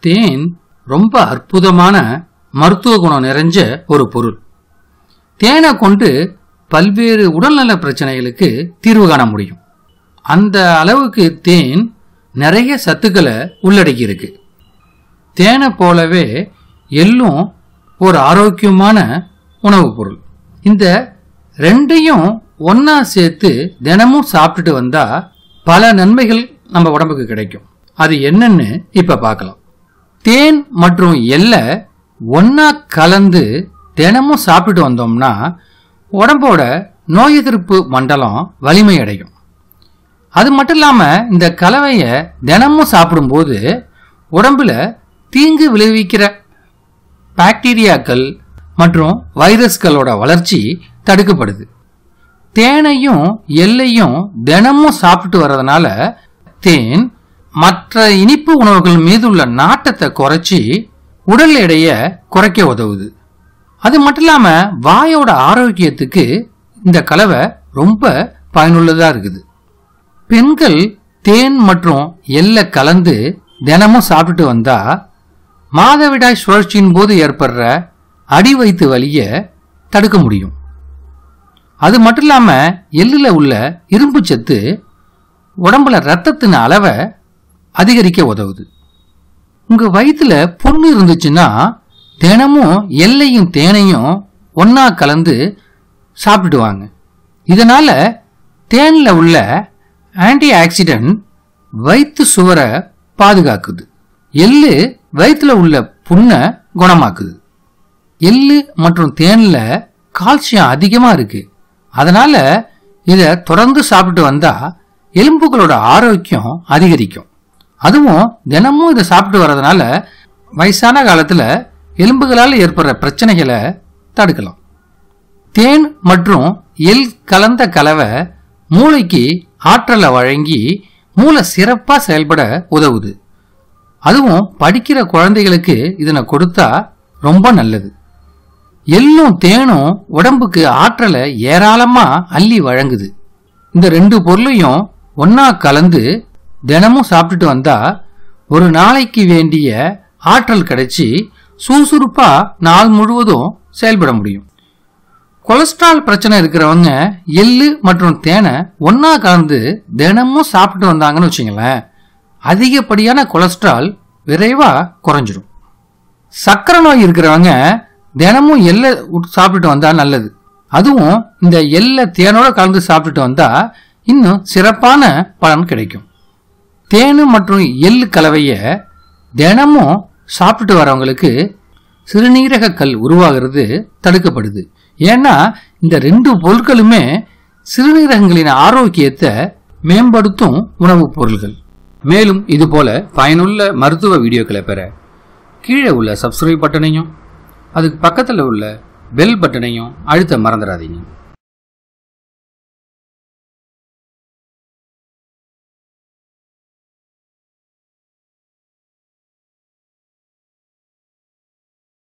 தேன் ரொம்ப அற்புதமான மருத்துவ குணம் நிறைஞ்ச ஒரு பொருள் தேனை கொண்டு பல்வேறு உடல்நல பிரச்சனைகளுக்கு தீர்வு காண முடியும் அந்த அளவுக்கு தேன் நிறைய சத்துக்களை உள்ளடக்கி இருக்கு தேனை போலவே எள்ளும் ஒரு ஆரோக்கியமான உணவுப் பொருள் இந்த ரெண்டையும் ஒண்ணா சேர்த்து தினமும் சாப்பிட்டுட்டு வந்தா பல நன்மைகள் நம்ம உடம்புக்கு கிடைக்கும் அது என்னன்னு இப்ப பார்க்கலாம் தேன் மற்றும் எள்ளை ஒண்ணா கலந்து தினமும் சாப்பிட்டு வந்தோம்னா உடம்போட நோய் எதிர்ப்பு மண்டலம் வலிமை அடையும் அது மட்டும் இல்லாம இந்த கலவையை தினமும் சாப்பிடும்போது உடம்புல தீங்கு விளைவிக்கிற பாக்டீரியாக்கள் மற்றும் வைரஸ்களோட வளர்ச்சி தடுக்கப்படுது தேனையும் எல்லையும் தினமும் சாப்பிட்டு வர்றதுனால தேன் மற்ற இனிப்பு உணவுகள் மீது உள்ள நாட்டத்தை குறைச்சி உடல் எடையை குறைக்க உதவுது அது மட்டும் இல்லாம வாயோட ஆரோக்கியத்துக்கு இந்த கலவை ரொம்ப பயனுள்ளதா இருக்குது பெண்கள் தேன் மற்றும் எள்ளை கலந்து தினமும் சாப்பிட்டுட்டு வந்தா மாதவிடாய் சுழற்சியின் போது ஏற்படுற அடி வயிற்று வலியை தடுக்க முடியும் அது மட்டும் இல்லாம எள்ளுல உள்ள இரும்பு சத்து உடம்புல ரத்தத்தின் அளவை அதிகரிக்க உதவுது உங்க வயிற்றுல புண்ணு இருந்துச்சுன்னா தினமும் எல்லையும் தேனையும் ஒண்ணா கலந்து சாப்பிட்டுட்டு வாங்க இதனால தேன்ல உள்ள ஆன்டி ஆக்சிடென்ட் வயிற்று சுவரை பாதுகாக்குது எள்ளு வயிற்றுல உள்ள புண்ணை குணமாக்குது எள்ளு மற்றும் தேன்ல கால்சியம் அதிகமா இருக்கு அதனால இதை தொடர்ந்து சாப்பிட்டு வந்தா எலும்புகளோட ஆரோக்கியம் அதிகரிக்கும் அதுவும் தினமும் இதை சாப்பிட்டு வர்றதுனால வயசான காலத்துல எலும்புகளால் ஏற்படுற பிரச்சனைகளை தடுக்கலாம் தேன் மற்றும் எள் கலந்த கலவை மூளைக்கு ஆற்றலை வழங்கி மூளை சிறப்பா செயல்பட உதவுது அதுவும் படிக்கிற குழந்தைகளுக்கு இதனை கொடுத்தா ரொம்ப நல்லது எள்ளும் தேனும் உடம்புக்கு ஆற்றலை ஏராளமா அள்ளி வழங்குது இந்த ரெண்டு பொருளையும் ஒண்ணா கலந்து தினமும் சாப்பிட்டுட்டு வந்தா ஒரு நாளைக்கு வேண்டிய ஆற்றல் கிடைச்சி சுறுசுறுப்பா நாள் முழுவதும் செயல்பட முடியும் கொலஸ்ட்ரால் பிரச்சனை இருக்கிறவங்க எள்ளு மற்றும் தேனை ஒண்ணா கலந்து தினமும் சாப்பிட்டு வந்தாங்கன்னு வச்சுங்களேன் அதிகப்படியான கொலஸ்ட்ரால் விரைவா குறைஞ்சிரும் சக்கரை நோய் இருக்கிறவங்க தினமும் எள்ளை உட்- சாப்பிட்டுட்டு வந்தா நல்லது அதுவும் இந்த எள்ளை தேனோட கலந்து சாப்பிட்டுட்டு வந்தா இன்னும் சிறப்பான பலன் கிடைக்கும் தேனு மற்றும் எள்ளு கலவையை தினமும் சாப்பிட்டு வரவங்களுக்கு சிறுநீரக கல் உருவாகிறது தடுக்கப்படுது ஏன்னா இந்த ரெண்டு பொருட்களுமே சிறுநீரகங்களின் ஆரோக்கியத்தை மேம்படுத்தும் உணவுப் பொருள்கள் மேலும் இதுபோல பயனுள்ள மருத்துவ வீடியோக்களை பெற கீழே உள்ள சப்ஸ்கிரைப் பட்டனையும் அதுக்கு பக்கத்தில் உள்ள பெல் பட்டனையும் அழுத்த மறந்துடாதீங்க